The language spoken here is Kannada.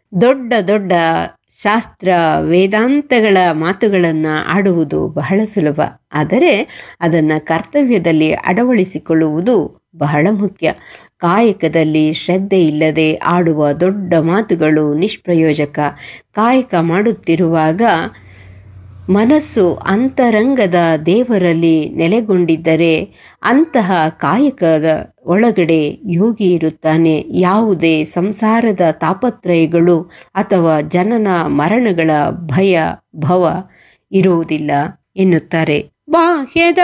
ದೊಡ್ಡ ದೊಡ್ಡ ಶಾಸ್ತ್ರ ವೇದಾಂತಗಳ ಮಾತುಗಳನ್ನು ಆಡುವುದು ಬಹಳ ಸುಲಭ ಆದರೆ ಅದನ್ನು ಕರ್ತವ್ಯದಲ್ಲಿ ಅಳವಡಿಸಿಕೊಳ್ಳುವುದು ಬಹಳ ಮುಖ್ಯ ಕಾಯಕದಲ್ಲಿ ಶ್ರದ್ಧೆ ಇಲ್ಲದೆ ಆಡುವ ದೊಡ್ಡ ಮಾತುಗಳು ನಿಷ್ಪ್ರಯೋಜಕ ಕಾಯಕ ಮಾಡುತ್ತಿರುವಾಗ ಮನಸ್ಸು ಅಂತರಂಗದ ದೇವರಲ್ಲಿ ನೆಲೆಗೊಂಡಿದ್ದರೆ ಅಂತಹ ಕಾಯಕದ ಒಳಗಡೆ ಯೋಗಿ ಇರುತ್ತಾನೆ ಯಾವುದೇ ಸಂಸಾರದ ತಾಪತ್ರಯಗಳು ಅಥವಾ ಜನನ ಮರಣಗಳ ಭಯ ಭವ ಇರುವುದಿಲ್ಲ ಎನ್ನುತ್ತಾರೆ ಬಾಹ್ಯದ